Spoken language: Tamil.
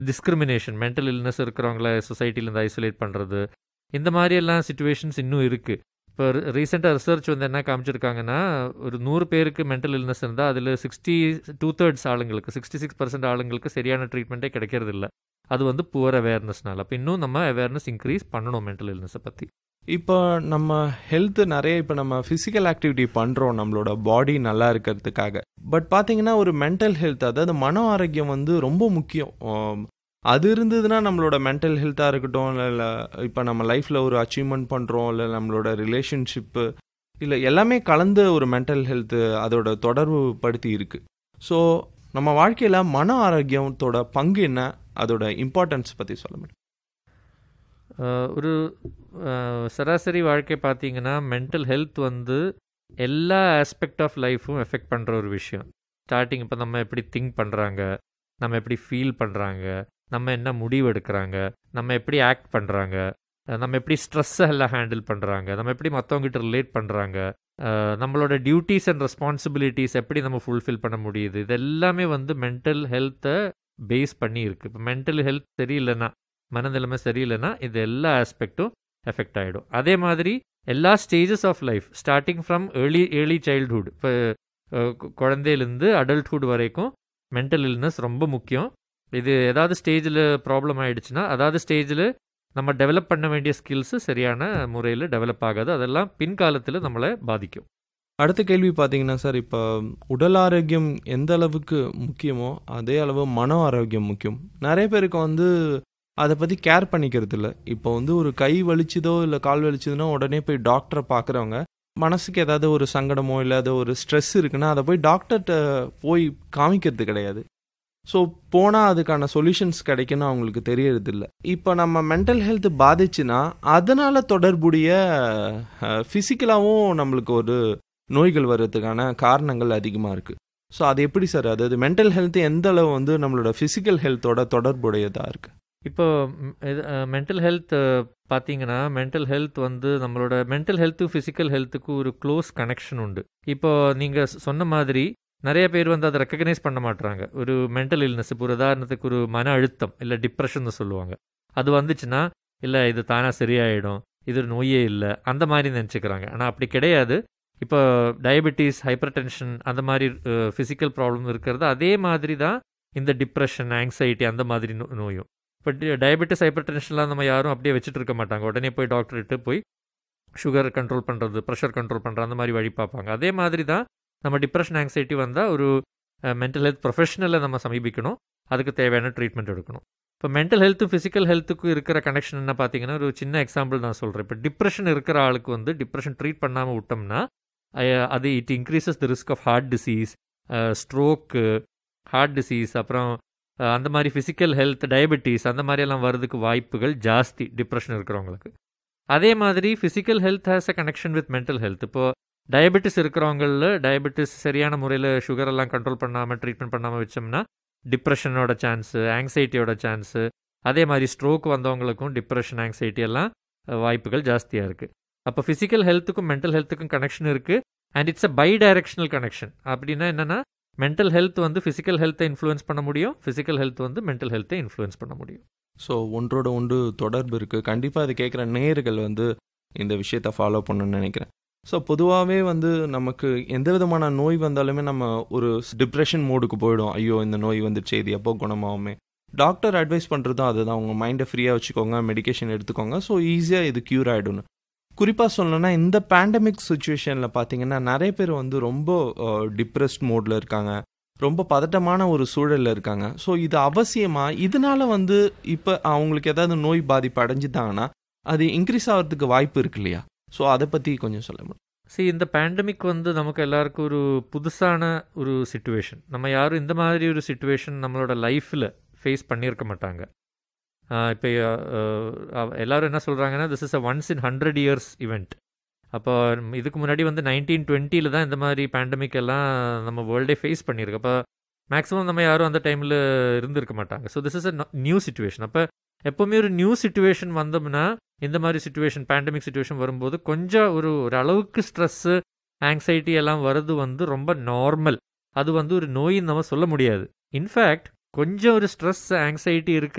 டிஸ்கிரிமினேஷன் மென்டல் இல்னஸ் இருக்கிறவங்கள சொசைட்டிலேருந்து ஐசோலேட் பண்ணுறது இந்த மாதிரியெல்லாம் சுச்சுவேஷன்ஸ் இன்னும் இருக்குது இப்போ ரீசெண்டாக ரிசர்ச் வந்து என்ன காமிச்சிருக்காங்கன்னா ஒரு நூறு பேருக்கு மென்டல் இல்னஸ் இருந்தால் அதில் சிக்ஸ்டி டூ தேர்ட்ஸ் ஆளுங்களுக்கு சிக்ஸ்டி சிக்ஸ் பர்சன்ட் ஆளுங்களுக்கு சரியான ட்ரீட்மெண்ட்டே கிடைக்கிறது இல்லை அது வந்து புவர் அவேர்னஸ்னால அப்போ இன்னும் நம்ம அவேர்னஸ் இன்க்ரீஸ் பண்ணணும் மென்டல் இல்னஸை பற்றி இப்போ நம்ம ஹெல்த் நிறைய இப்போ நம்ம ஃபிசிக்கல் ஆக்டிவிட்டி பண்ணுறோம் நம்மளோட பாடி நல்லா இருக்கிறதுக்காக பட் பார்த்தீங்கன்னா ஒரு மென்டல் ஹெல்த் அதாவது மன ஆரோக்கியம் வந்து ரொம்ப முக்கியம் ஆம், அது இருந்ததுன்னா நம்மளோட மென்டல் ஹெல்த்தாக இருக்கட்டும் இல்லை இப்போ நம்ம லைஃப்பில் ஒரு அச்சீவ்மெண்ட் பண்ணுறோம் இல்லை நம்மளோட ரிலேஷன்ஷிப்பு இல்லை எல்லாமே கலந்து ஒரு மென்டல் ஹெல்த்து அதோட தொடர்பு படுத்தி இருக்குது ஸோ நம்ம வாழ்க்கையில் மன ஆரோக்கியத்தோட பங்கு என்ன அதோட இம்பார்ட்டன்ஸ் பற்றி சொல்ல முடியும் அஹ் ஒரு அஹ் சராசரி வாழ்க்கை பார்த்தீங்கன்னா மென்டல் ஹெல்த் வந்து எல்லா ஆஸ்பெக்ட் ஆஃப் லைஃப்பும் எஃபெக்ட் பண்ணுற ஒரு விஷயம் ஸ்டார்டிங் இப்போ நம்ம எப்படி திங்க் பண்ணுறாங்க நம்ம எப்படி ஃபீல் பண்ணுறாங்க நம்ம என்ன முடிவு எடுக்கிறாங்க நம்ம எப்படி ஆக்ட் பண்ணுறாங்க நம்ம எப்படி ஸ்ட்ரெஸ்ஸை எல்லாம் ஹேண்டில் பண்ணுறாங்க நம்ம எப்படி மற்றவங்ககிட்ட ரிலேட் பண்ணுறாங்க நம்மளோட டியூட்டிஸ் அண்ட் ரெஸ்பான்சிபிலிட்டிஸ் எப்படி நம்ம ஃபுல்ஃபில் பண்ண முடியுது இது எல்லாமே வந்து மென்டல் ஹெல்த்தை பேஸ் பண்ணி இருக்குது இப்போ மென்டல் ஹெல்த் சரியில்லைன்னா மனநிலைமை சரியில்லைன்னா இது எல்லா ஆஸ்பெக்டும் எஃபெக்ட் ஆகிடும் அதே மாதிரி எல்லா stages of life starting from early early childhood இப்போ குழந்தையிலேருந்து அடல்ட்ஹுட் வரைக்கும் மென்டல் இல்னஸ் ரொம்ப முக்கியம் இது ஏதாவது ஸ்டேஜில் ப்ராப்ளம் ஆயிடுச்சுன்னா அதாவது ஸ்டேஜில் நம்ம டெவலப் பண்ண வேண்டிய ஸ்கில்ஸு சரியான முறையில் டெவலப் ஆகாது அதெல்லாம் பின்காலத்தில் நம்மளை பாதிக்கும் அடுத்த கேள்வி பார்த்தீங்கன்னா சார் இப்போ உடல் ஆரோக்கியம் எந்த அளவுக்கு முக்கியமோ அதே அளவு மன ஆரோக்கியம் முக்கியம் நிறைய பேருக்கு வந்து அதை பற்றி கேர் பண்ணிக்கிறது இல்லை இப்போ வந்து ஒரு கை வலிச்சுதோ இல்லை கால் வலிச்சுதுன்னா உடனே போய் டாக்டரை பார்க்குறவங்க மனசுக்கு ஏதாவது ஒரு சங்கடமோ இல்லை அது ஒரு ஸ்ட்ரெஸ் இருக்குன்னா அதை போய் டாக்டர்கிட்ட போய் காமிக்கிறது கிடையாது ஸோ போனால் அதுக்கான சொல்யூஷன்ஸ் கிடைக்குன்னு அவங்களுக்கு தெரியறதில்ல இப்போ நம்ம மென்டல் ஹெல்த் பாதிச்சுன்னா அதனால் தொடர்புடைய ஃபிசிக்கலாகவும் நம்மளுக்கு ஒரு நோய்கள் வர்றதுக்கான காரணங்கள் அதிகமாக இருக்குது ஸோ அது எப்படி சார் அதாவது மென்டல் ஹெல்த் எந்த அளவு வந்து நம்மளோட ஃபிசிக்கல் ஹெல்த்தோட தொடர்புடையதாக இருக்குது இப்போ மென்டல் ஹெல்த் பார்த்தீங்கன்னா மென்டல் ஹெல்த் வந்து நம்மளோட மென்டல் ஹெல்த்து ஃபிசிக்கல் ஹெல்த்துக்கு ஒரு க்ளோஸ் கனெக்ஷன் உண்டு இப்போ நீங்கள் சொன்ன மாதிரி நிறைய பேர் வந்து அதை ரெக்கக்னைஸ் பண்ண மாட்றாங்க ஒரு மென்டல் இல்னஸ் இப்போ ஒரு உதாரணத்துக்கு ஒரு மன அழுத்தம் இல்லை டிப்ரெஷன் சொல்லுவாங்க அது வந்துச்சுன்னா இல்லை இது தானாக சரியாயிடும் இது ஒரு நோயே இல்லை அந்த மாதிரி நினச்சிக்கிறாங்க ஆனால் அப்படி கிடையாது இப்போ டயபெட்டிஸ் ஹைப்பர் டென்ஷன் அந்த மாதிரி ஃபிசிக்கல் ப்ராப்ளம் இருக்கிறது அதே மாதிரி தான் இந்த டிப்ரெஷன் ஆங்ஸைட்டி அந்த மாதிரி நோ நோயும் இப்போ டயபெட்டிஸ் ஹைப்பர் டென்ஷன்லாம் நம்ம யாரும் அப்படியே வச்சுட்டு இருக்க மாட்டாங்க உடனே போய் டாக்டர்கிட்ட போய் சுகர் கண்ட்ரோல் பண்ணுறது ப்ரெஷர் கண்ட்ரோல் பண்ணுற அந்த மாதிரி வழி பார்ப்பாங்க அதே மாதிரி தான் நம்ம டிப்ரெஷன் ஆங்ஸைட்டி வந்தால் ஒரு மென்டல் ஹெல்த் ப்ரொஃபஷனலை நம்ம சமீபிக்கணும் அதுக்கு தேவையான ட்ரீட்மெண்ட் எடுக்கணும் இப்போ மென்டல் ஹெல்த்தும் ஃபிசிக்கல் ஹெல்த்துக்கும் இருக்கிற கனெக்ஷன் என்ன பார்த்தீங்கன்னா ஒரு சின்ன எக்ஸாம்பிள் நான் சொல்கிறேன் இப்போ டிப்ரெஷன் இருக்கிற ஆளுக்கு வந்து டிப்ரெஷன் ட்ரீட் பண்ணாமல் விட்டோம்னா அது it increases the risk of heart disease stroke heart disease அப்புறம் அந்த மாதிரி ஃபிசிக்கல் ஹெல்த் டயபெட்டிஸ் அந்த மாதிரியெல்லாம் வர்றதுக்கு வாய்ப்புகள் ஜாஸ்தி டிப்ரெஷன் இருக்கிறவங்களுக்கு அதே மாதிரி physical health has a connection with mental health இப்போது டயபெட்டிஸ் இருக்கிறவங்களில் டயபெட்டிஸ் சரியான முறையில் சுகர் எல்லாம் கண்ட்ரோல் பண்ணாமல் ட்ரீட்மெண்ட் பண்ணாமல் வச்சோம்னா டிப்ரெஷனோட சான்ஸு ஆங்ஸைட்டியோட சான்ஸு அதே மாதிரி ஸ்ட்ரோக் வந்தவங்களுக்கும் டிப்ரெஷன் ஆங்ஸைட்டி எல்லாம் வாய்ப்புகள் ஜாஸ்தியாக இருக்குது அப்போ ஃபிசிக்கல் ஹெல்த்துக்கும் மென்டல் ஹெல்த்துக்கும் கனெக்ஷன் இருக்குது and it's a bidirectional connection அப்படின்னா என்னென்னா மென்டல் ஹெல்த் வந்து ஃபிசிக்கல் ஹெல்த்தை இன்ஃப்ளூயன்ஸ் பண்ண முடியும் ஃபிசிக்கல் ஹெல்த் வந்து மென்டல் ஹெல்த்தை இன்ஃப்ளூயன்ஸ் பண்ண முடியும் ஸோ ஒன்றோட ஒன்று தொடர்பு இருக்குது கண்டிப்பாக அது கேட்குற நேர்கள் வந்து இந்த விஷயத்தை ஃபாலோ பண்ணணும்னு நினைக்கிறேன் ஸோ பொதுவாகவே வந்து நமக்கு எந்த விதமான நோய் வந்தாலுமே நம்ம ஒரு டிப்ரெஷன் மோடுக்கு போயிடும் ஐயோ இந்த நோய் வந்துடுச்சு இது எப்போ குணமாகுமே டாக்டர் அட்வைஸ் பண்ணுறதும் அதுதான் உங்கள் மைண்டை ஃப்ரீயாக வச்சுக்கோங்க மெடிக்கேஷன் எடுத்துக்கோங்க ஸோ ஈஸியாக இது க்யூர் ஆகிடும்னு குறிப்பாக சொல்லணும்னா இந்த பேண்டமிக் சுச்சுவேஷனில் பார்த்தீங்கன்னா நிறைய பேர் வந்து ரொம்ப டிப்ரெஸ்ட் மோடில் இருக்காங்க ரொம்ப பதட்டமான ஒரு சூழலில் இருக்காங்க ஸோ இது அவசியமாக இதனால வந்து இப்போ அவங்களுக்கு ஏதாவது நோய் பாதிப்பு அடைஞ்சிட்டாங்கன்னா அது இன்க்ரீஸ் ஆகிறதுக்கு வாய்ப்பு இருக்கு இல்லையா ஸோ அதை பற்றி கொஞ்சம் சொல்ல முடியும் சி இந்த பேண்டமிக் வந்து நமக்கு எல்லாருக்கும் ஒரு புதுசான ஒரு சுச்சுவேஷன் நம்ம யாரும் இந்த மாதிரி ஒரு சுச்சுவேஷன் நம்மளோட லைஃப்பில் ஃபேஸ் பண்ணியிருக்க மாட்டாங்க இப்போ எல்லோரும் என்ன சொல்கிறாங்கன்னா this is a once in hundred years event அப்போ இதுக்கு முன்னாடி வந்து நைன்டீன் டுவெண்ட்டியில் தான் இந்த மாதிரி பேண்டமிக் எல்லாம் நம்ம வேர்ல்டே ஃபேஸ் பண்ணியிருக்கு அப்போ மேக்ஸிமம் நம்ம யாரும் அந்த டைமில் இருந்திருக்க மாட்டாங்க so this is a new situation அப்போ எப்போவுமே ஒரு நியூ சுச்சுவேஷன் வந்தோம்னா இந்த மாதிரி சுச்சுவேஷன் பேண்டமிக் சுச்சுவேஷன் வரும்போது கொஞ்சம் ஒரு ஒரு அளவுக்கு ஸ்ட்ரெஸ்ஸு ஆங்ஸைட்டி எல்லாம் வர்றது வந்து ரொம்ப நார்மல் அது வந்து ஒரு நோயின்னு நம்ம சொல்ல முடியாது இன்ஃபேக்ட் கொஞ்சம் ஒரு ஸ்ட்ரெஸ் ஆங்ஸைட்டி இருக்க